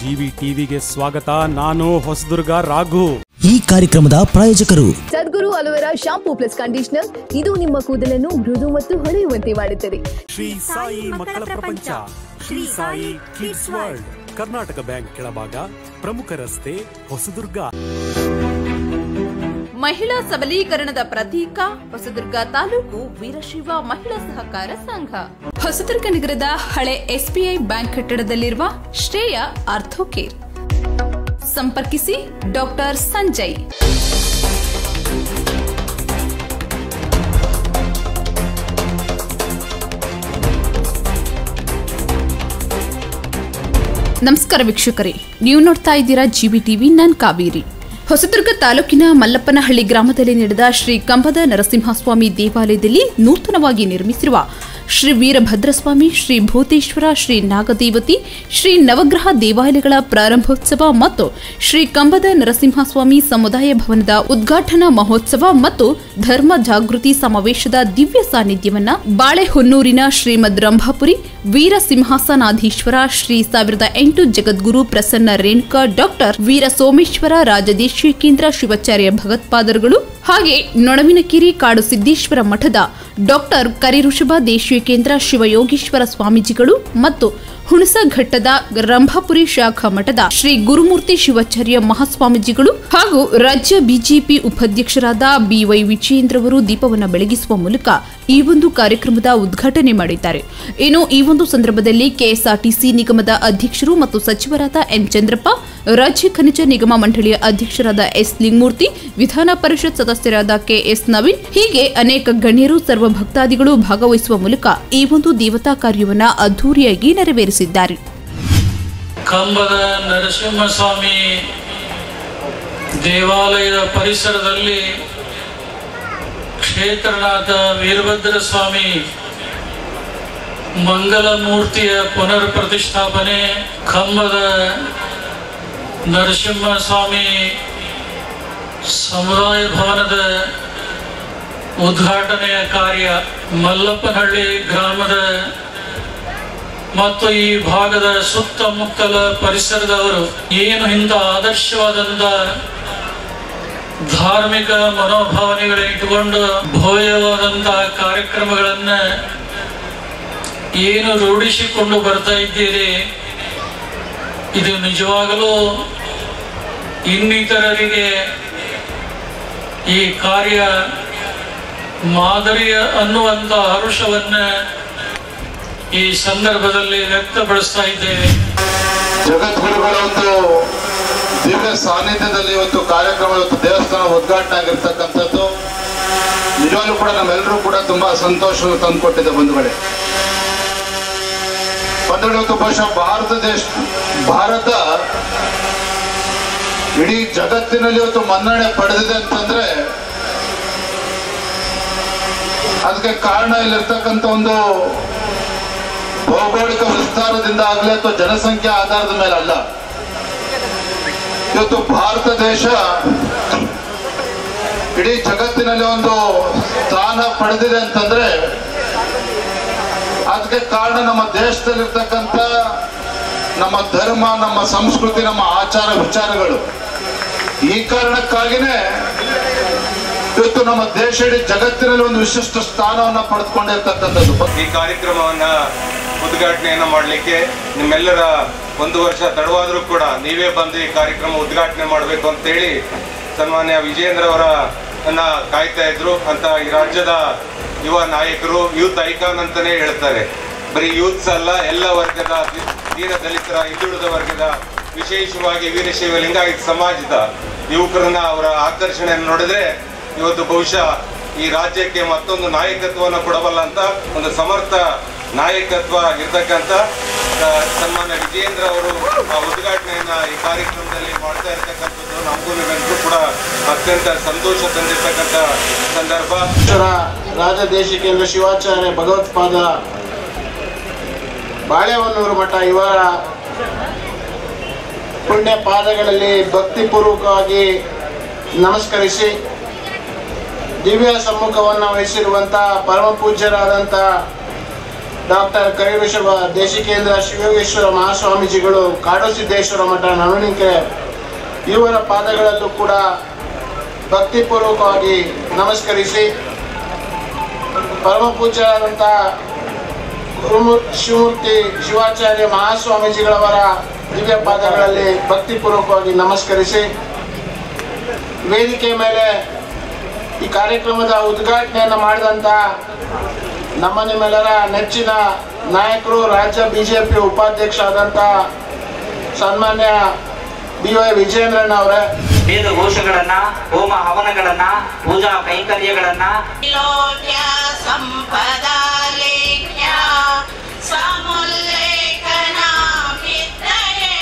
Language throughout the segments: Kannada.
ಜಿವಿ ಟಿವಿಗೆ ಸ್ವಾಗತ ನಾನು ಹೊಸದುರ್ಗ ರಾಘು ಈ ಕಾರ್ಯಕ್ರಮದ ಪ್ರಾಯೋಜಕರು Sadguru aloe vera shampoo plus conditioner ಇದು ನಿಮ್ಮ ಕೂದಲನ್ನು ಮೃದು ಮತ್ತು ಹೊಳೆಯುವಂತೆ ಮಾಡುತ್ತದೆ ಶ್ರೀ ಸಾಯಿ ಮಕ್ಕಳ ಪ್ರಪಂಚ Shri Sai kids world Karnataka bank ಕೆಳಭಾಗ ಪ್ರಮುಖ ರಸ್ತೆ ಹೊಸದುರ್ಗ ಮಹಿಳಾ ಸಬಲೀಕರಣದ ಪ್ರತೀಕ ಹೊಸದುರ್ಗ ತಾಲೂಕು ವೀರಶೈವ ಮಹಿಳಾ ಸಹಕಾರ ಸಂಘ ಹೊಸದುರ್ಗ ನಗರದ ಹಳೆ ಎಸ್ಬಿಐ ಬ್ಯಾಂಕ್ ಕಟ್ಟಡದಲ್ಲಿರುವ ಶ್ರೇಯ ಆರ್ಥೋಕೇರ್ ಸಂಪರ್ಕಿಸಿ ಡಾಕ್ಟರ್ ಸಂಜಯ್ ನಮಸ್ಕಾರ ವೀಕ್ಷಕರೇ ನೀವು ನೋಡ್ತಾ ಇದ್ದೀರಾ ಜಿಬಿ ಟಿವಿ ನಾನ್ ಕಾವೇರಿ ಹೊಸದುರ್ಗ ತಾಲೂಕಿನ ಮಲ್ಲಪ್ಪನಹಳ್ಳಿ ಗ್ರಾಮದಲ್ಲಿ ನಡೆದ ಶ್ರೀ ಕಂಬದ ನರಸಿಂಹಸ್ವಾಮಿ ದೇವಾಲಯದಲ್ಲಿ ನೂತನವಾಗಿ ನಿರ್ಮಿಸಿರುವ ಶ್ರೀ ವೀರಭದ್ರಸ್ವಾಮಿ ಶ್ರೀ ಭೂತೇಶ್ವರ ಶ್ರೀ ನಾಗದೇವತಿ ಶ್ರೀ ನವಗ್ರಹ ದೇವಾಲಯಗಳ ಪ್ರಾರಂಭೋತ್ಸವ ಮತ್ತು ಶ್ರೀ ಕಂಬದ ನರಸಿಂಹಸ್ವಾಮಿ ಸಮುದಾಯ ಭವನದ ಉದ್ಘಾಟನಾ ಮಹೋತ್ಸವ ಮತ್ತು ಧರ್ಮ ಜಾಗೃತಿ ಸಮಾವೇಶದ ದಿವ್ಯ ಸಾನ್ನಿಧ್ಯವನ್ನ ಬಾಳೆಹೊನ್ನೂರಿನ ಶ್ರೀಮದ್ ರಂಭಾಪುರಿ ವೀರ ಸಿಂಹಾಸನಾಧೀಶ್ವರ ಶ್ರೀ ಸಾವಿರದ ಎಂಟು ಜಗದ್ಗುರು ಪ್ರಸನ್ನ ರೇಣುಕಾ ಡಾಕ್ಟರ್ ವೀರ ಸೋಮೇಶ್ವರ ರಾಜದೇಶೀಯ ಕೇಂದ್ರ ಶಿವಾಚಾರ್ಯ ಭಗತ್ಪಾದರುಗಳು ಹಾಗೆ ನೊಣವಿನಕಿರಿ ಕಾಡು ಸಿದ್ದೇಶ್ವರ ಮಠದ ಡಾಕ್ಟರ್ ಕರಿಋಷಭ ದೇಶೀಯ ಕೇಂದ್ರ ಶಿವಯೋಗೀಶ್ವರ ಸ್ವಾಮೀಜಿಗಳು ಮತ್ತು ಹುಣಸಘಟ್ಟದ ರಂಭಾಪುರಿ ಶಾಖಾ ಮಠದ ಶ್ರೀ ಗುರುಮೂರ್ತಿ ಶಿವಾಚಾರ್ಯ ಮಹಾಸ್ವಾಮೀಜಿಗಳು ಹಾಗೂ ರಾಜ್ಯ ಬಿಜೆಪಿ ಉಪಾಧ್ಯಕ್ಷರಾದ ಬಿವೈ ವಿಜಯೇಂದ್ರವರು ದೀಪವನ್ನು ಬೆಳಗಿಸುವ ಮೂಲಕ ಈ ಒಂದು ಕಾರ್ಯಕ್ರಮದ ಉದ್ಘಾಟನೆ ಮಾಡಿದ್ದಾರೆ ಇನ್ನು ಈ ಒಂದು ಸಂದರ್ಭದಲ್ಲಿ ಕೆಎಸ್ಆರ್ಟಿಸಿ ನಿಗಮದ ಅಧ್ಯಕ್ಷರು ಮತ್ತು ಸಚಿವರಾದ ಎನ್ ಚಂದ್ರಪ್ಪ ರಾಜ್ಯ ಖನಿಜ ನಿಗಮ ಮಂಡಳಿಯ ಅಧ್ಯಕ್ಷರಾದ ಎಸ್ ಲಿಂಗಮೂರ್ತಿ ವಿಧಾನ ಪರಿಷತ್ ಸದಸ್ಯರಾದ ಕೆಎಸ್ ನವೀನ್ ಹೀಗೆ ಅನೇಕ ಗಣ್ಯರು ಸರ್ವ ಭಕ್ತಾದಿಗಳು ಭಾಗವಹಿಸುವ ಮೂಲಕ ಈ ಒಂದು ದೇವತಾ ಕಾರ್ಯವನ್ನ ಅದ್ದೂರಿಯಾಗಿ ನೆರವೇರಿಸಿದ್ದಾರೆ ಕಂಬದ ನರಸಿಂಹಸ್ವಾಮಿ ದೇವಾಲಯದ ಪರಿಸರದಲ್ಲಿ ಕ್ಷೇತ್ರನಾಥ ವೀರಭದ್ರ ಸ್ವಾಮಿ ಮಂಗಲ ಮೂರ್ತಿಯ ಪುನರ್ ಪ್ರತಿಷ್ಠಾಪನೆ ಕಂಬದ ನರಸಿಂಹಸ್ವಾಮಿ ಸಮುದಾಯ ಭವನದ ಉದ್ಘಾಟನೆಯ ಕಾರ್ಯ ಮಲ್ಲಪ್ಪನಹಳ್ಳಿ ಗ್ರಾಮದ ಮತ್ತು ಈ ಭಾಗದ ಸುತ್ತಮುತ್ತಲ ಪರಿಸರದವರು ಏನು ಇಂಥ ಆದರ್ಶವಾದಂಥ ಧಾರ್ಮಿಕ ಮನೋಭಾವನೆಗಳನ್ನ ಇಟ್ಟುಕೊಂಡು ಭವ್ಯವಾದಂಥ ಕಾರ್ಯಕ್ರಮಗಳನ್ನ ಏನು ರೂಢಿಸಿಕೊಂಡು ಬರ್ತಾ ಇದ್ದೀರಿ ಇದು ನಿಜವಾಗಲೂ ಇನ್ನಿತರರಿಗೆ ಈ ಕಾರ್ಯ ಮಾದರಿಯ ಅನ್ನುವಂಥ ಹರುಷವನ್ನ ಈ ಸಂದರ್ಭದಲ್ಲಿ ವ್ಯಕ್ತಪಡಿಸ್ತಾ ಇದ್ದೇವೆ ಜಗದ್ಗುರುಗಳ ಒಂದು ದಿವ್ಯ ಸಾನ್ನಿಧ್ಯದಲ್ಲಿ ಇವತ್ತು ಕಾರ್ಯಕ್ರಮ ಇವತ್ತು ದೇವಸ್ಥಾನ ಉದ್ಘಾಟನೆ ಆಗಿರ್ತಕ್ಕಂಥದ್ದು ನಿಜವಾಗ್ಲೂ ಕೂಡ ನಮ್ಮೆಲ್ಲರೂ ಕೂಡ ತುಂಬಾ ಸಂತೋಷವನ್ನು ತಂದುಕೊಟ್ಟಿದೆ ಬಂಧುಗಳೇ ಬಂಧುಗಳು ಇವತ್ತು ಬಹುಶಃ ಭಾರತ ದೇಶ ಭಾರತ ಇಡೀ ಜಗತ್ತಿನಲ್ಲಿ ಇವತ್ತು ಮನ್ನಣೆ ಪಡೆದಿದೆ ಅಂತಂದ್ರೆ ಅದಕ್ಕೆ ಕಾರಣ ಇಲ್ಲಿರ್ತಕ್ಕಂಥ ಒಂದು ಭೌಗೋಳಿಕ ವಿಸ್ತಾರದಿಂದ ಆಗಲಿ ಅಥವಾ ಜನಸಂಖ್ಯೆ ಆಧಾರದ ಮೇಲೆ ಅಲ್ಲ ಇವತ್ತು ಭಾರತ ದೇಶ ಇಡೀ ಜಗತ್ತಿನಲ್ಲಿ ಒಂದು ಸ್ಥಾನ ಪಡೆದಿದೆ ಅಂತಂದ್ರೆ ಅದಕ್ಕೆ ಕಾರಣ ನಮ್ಮ ದೇಶದಲ್ಲಿರ್ತಕ್ಕಂಥ ನಮ್ಮ ಧರ್ಮ ನಮ್ಮ ಸಂಸ್ಕೃತಿ ನಮ್ಮ ಆಚಾರ ವಿಚಾರಗಳು ಈ ಕಾರಣಕ್ಕಾಗಿನೇ ಇವತ್ತು ನಮ್ಮ ದೇಶ ಇಡೀ ಜಗತ್ತಿನಲ್ಲಿ ಒಂದು ವಿಶಿಷ್ಟ ಸ್ಥಾನವನ್ನ ಪಡೆದುಕೊಂಡಿರ್ತಕ್ಕಂಥದ್ದು ಈ ಕಾರ್ಯಕ್ರಮವನ್ನ ಉದ್ಘಾಟನೆಯನ್ನ ಮಾಡಲಿಕ್ಕೆ ನಿಮ್ಮೆಲ್ಲರ ಒಂದು ವರ್ಷ ತಡವಾದರೂ ಕೂಡ ನೀವೇ ಬಂದು ಈ ಕಾರ್ಯಕ್ರಮ ಉದ್ಘಾಟನೆ ಮಾಡಬೇಕು ಅಂತೇಳಿ ಸನ್ಮಾನ್ಯ ವಿಜೇಂದ್ರ ಅವರ ಅನ್ನ ಕಾಯ್ತಾ ಇದ್ರು ಅಂತ ಈ ರಾಜ್ಯದ ಯುವ ನಾಯಕರು ಯೂತ್ ಐಕಾನ್ ಅಂತಾನೆ ಹೇಳ್ತಾರೆ ಬರೀ ಯೂತ್ಸ್ ಅಲ್ಲ ಎಲ್ಲ ವರ್ಗದ ದಿ- ದೀನ ದಲಿತರ ಹಿಂದುಳಿದ ವರ್ಗದ ವಿಶೇಷವಾಗಿ ವೀರಶೈವ ಲಿಂಗಾಯತ ಸಮಾಜದ ಯುವಕರನ್ನ ಅವರ ಆಕರ್ಷಣೆಯನ್ನು ನೋಡಿದ್ರೆ ಇವತ್ತು ಬಹುಶಃ ಈ ರಾಜ್ಯಕ್ಕೆ ಮತ್ತೊಂದು ನಾಯಕತ್ವವನ್ನು ಕೊಡಬಲ್ಲ ಅಂತ ಒಂದು ಸಮರ್ಥ ನಾಯಕತ್ವ ಇರ್ತಕ್ಕಂಥ ಆ, ಸನ್ಮಾನ್ಯ ವಿಜೇಂದ್ರ ಅವರು ಆ ಉದ್ಘಾಟನೆಯನ್ನ ಈ ಕಾರ್ಯಕ್ರಮದಲ್ಲಿ ಮಾಡ್ತಾ ಇರ್ತಕ್ಕಂಥದ್ದು ನಮಗೂ ನಿಮಗೂ ಕೂಡ ಅತ್ಯಂತ ಸಂತೋಷ ತಂದಿರ್ತಕ್ಕಂಥ ಸಂದರ್ಭ ಈಶ್ವರ ರಾಜದೇಶಿಕೇಂದ್ರ ಶಿವಾಚಾರ್ಯ ಭಗವತ್ಪಾದ ಬಾಳೆಹೊನ್ನೂರು ಮಠ ಇವರ ಪುಣ್ಯ ಪಾದಗಳಲ್ಲಿ ಭಕ್ತಿಪೂರ್ವಕವಾಗಿ ನಮಸ್ಕರಿಸಿ ದಿವ್ಯ ಸಮ್ಮುಖವನ್ನು ವಹಿಸಿರುವಂಥ ಪರಮ ಪೂಜ್ಯರಾದಂಥ ಡಾಕ್ಟರ್ ಕರಿವೃಷಭ ದೇಶಿಕೇಂದ್ರ ಶಿವಯೋಗೇಶ್ವರ ಮಹಾಸ್ವಾಮೀಜಿಗಳು ಕಾಡು ಸಿದ್ದೇಶ್ವರ ಮಠ ನವಣಿಕೆರೆ ಇವರ ಪಾದಗಳಲ್ಲೂ ಕೂಡ ಭಕ್ತಿಪೂರ್ವಕವಾಗಿ ನಮಸ್ಕರಿಸಿ ಪರಮ ಪೂಜ್ಯರಾದಂಥ ಗುರುಮೂ ಶಿವಮೂರ್ತಿ ಶಿವಾಚಾರ್ಯ ಮಹಾಸ್ವಾಮೀಜಿಗಳವರ ದಿವ್ಯ ಪಾದಗಳಲ್ಲಿ ಭಕ್ತಿಪೂರ್ವಕವಾಗಿ ನಮಸ್ಕರಿಸಿ ವೇದಿಕೆ ಮೇಲೆ ಈ ಕಾರ್ಯಕ್ರಮದ ಉದ್ಘಾಟನೆಯನ್ನು ಮಾಡಿದಂಥ ನಮ್ಮ ನಿಮ್ಮೆಲ್ಲರ ನೆಚ್ಚಿನ ನಾಯಕರು ರಾಜ್ಯ ಬಿಜೆಪಿ ಉಪಾಧ್ಯಕ್ಷ ಆದಂಥ ಸನ್ಮಾನ್ಯ ಬಿ ವೈ ವಿಜೇಂದ್ರನ್ ಅವರೇ ವೇದ ಘೋಷಗಳನ್ನ ಹೋಮ ಹವನಗಳನ್ನ ಪೂಜಾ ಕೈಂಕರ್ಯಗಳನ್ನ ತ್ರಿಲೋಕ್ಯ ಸಂಪದಾಲೇಖ್ಯ ಸಮುಲ್ಲೇಖನಾಭಿತ್ತಯೇ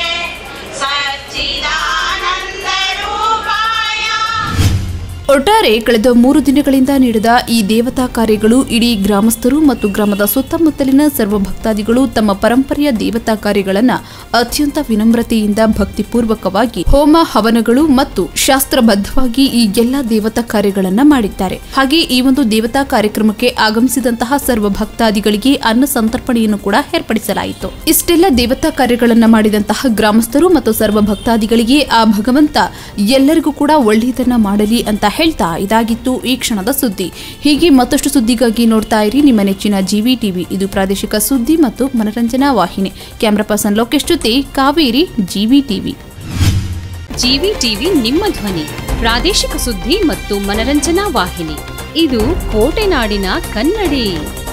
ಸಚ್ಚಿದಾನಂದ ರೂಪಾಯ ಒಟ್ಟಾರೆ ಕಳೆದ ಮೂರು ದಿನಗಳಿಂದ ನಡೆದ ಈ ದೇವತಾ ಕಾರ್ಯಗಳು ಇಡೀ ಗ್ರಾಮಸ್ಥರು ಮತ್ತು ಗ್ರಾಮದ ಸುತ್ತಮುತ್ತಲಿನ ಸರ್ವ ಭಕ್ತಾದಿಗಳು ತಮ್ಮ ಪರಂಪರೆಯ ದೇವತಾ ಕಾರ್ಯಗಳನ್ನು ಅತ್ಯಂತ ವಿನಮ್ರತೆಯಿಂದ ಭಕ್ತಿಪೂರ್ವಕವಾಗಿ ಹೋಮ ಹವನಗಳು ಮತ್ತು ಶಾಸ್ತ್ರಬದ್ಧವಾಗಿ ಈ ಎಲ್ಲ ದೇವತಾ ಕಾರ್ಯಗಳನ್ನ ಮಾಡಿದ್ದಾರೆ ಹಾಗೆ ಈ ಒಂದು ದೇವತಾ ಕಾರ್ಯಕ್ರಮಕ್ಕೆ ಆಗಮಿಸಿದಂತಹ ಸರ್ವ ಭಕ್ತಾದಿಗಳಿಗೆ ಅನ್ನ ಸಂತರ್ಪಣೆಯನ್ನು ಕೂಡ ಏರ್ಪಡಿಸಲಾಯಿತು ಇಷ್ಟೆಲ್ಲ ದೇವತಾ ಕಾರ್ಯಗಳನ್ನ ಮಾಡಿದಂತಹ ಗ್ರಾಮಸ್ಥರು ಮತ್ತು ಸರ್ವ ಭಕ್ತಾದಿಗಳಿಗೆ ಆ ಭಗವಂತ ಎಲ್ಲರಿಗೂ ಕೂಡ ಒಳ್ಳೆಯದನ್ನ ಮಾಡಲಿ ಅಂತ ಹೇಳ್ತಾ ಇದಾಗಿತ್ತು ಈ ಕ್ಷಣದ ಸುದ್ದಿ ಹೀಗೆ ಮತ್ತಷ್ಟು ಸುದ್ದಿಗಾಗಿ ನೋಡ್ತಾ ಇರಿ ನಿಮ್ಮ ನೆಚ್ಚಿನ ಜಿವಿ ಟಿವಿ ಇದು ಪ್ರಾದೇಶಿಕ ಸುದ್ದಿ ಮತ್ತು ಮನರಂಜನಾ ವಾಹಿನಿ ಕ್ಯಾಮರಾ ಪರ್ಸನ್ ಲೋಕೇಶ್ ಜೊತೆ Kaveri GV TV GV TV ನಿಮ್ಮ ಧ್ವನಿ ಪ್ರಾದೇಶಿಕ ಸುದ್ದಿ ಮತ್ತು ಮನರಂಜನಾ ವಾಹಿನಿ ಇದು ಕೋಟೆನಾಡಿನ ಕನ್ನಡಿ